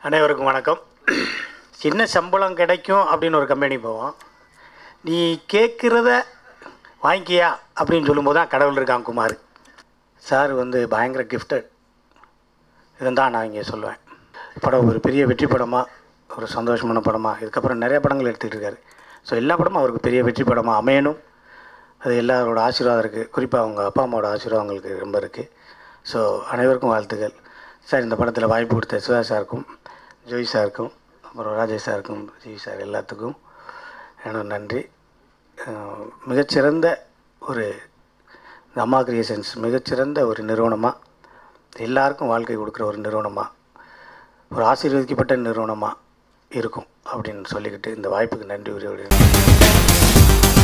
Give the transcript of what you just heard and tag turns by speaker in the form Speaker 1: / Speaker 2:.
Speaker 1: அனைவருக்கும் வணக்கம் சின்ன சம்பளம் கிடைக்கும் அப்படின்னு ஒரு கம்பெனி போவோம் நீ கேட்குறத வாங்கிக்கியா அப்படின்னு சொல்லும்போது தான் கடவுள் இருக்கான் குமார் சார் வந்து பயங்கர கிஃப்டட் இதுதான் நான் இங்கே சொல்லுவேன் படம் ஒரு பெரிய வெற்றி படமாக ஒரு சந்தோஷமான படமாக இதுக்கப்புறம் நிறைய படங்கள் எடுத்துகிட்டு இருக்காரு ஸோ எல்லா படமும் அவருக்கு பெரிய வெற்றி படமாக அமையணும் அது எல்லாரோட ஆசீர்வாதம் இருக்குது குறிப்பாக அவங்க அப்பா அம்மாவோட ஆசீர்வாதம் அவங்களுக்கு ரொம்ப இருக்குது ஸோ அனைவருக்கும் வாழ்த்துக்கள் சார் இந்த படத்தில் வாய்ப்பு கொடுத்த சிவா சாருக்கும் ஜோய் சாருக்கும் அப்புறம் ராஜேஷ் சாருக்கும் ஜி சார் எல்லாத்துக்கும் எனக்கு நன்றி அஹ் மிகச்சிறந்த ஒரு இந்த அம்மா கிரியேஷன்ஸ் மிகச்சிறந்த ஒரு நிறுவனமாக எல்லாருக்கும் வாழ்க்கை கொடுக்குற ஒரு நிறுவனமாக ஒரு ஆசீர்வதிக்கப்பட்ட நிறுவனமாக இருக்கும் அப்படின்னு சொல்லிக்கிட்டு இந்த வாய்ப்புக்கு நன்றி உரிய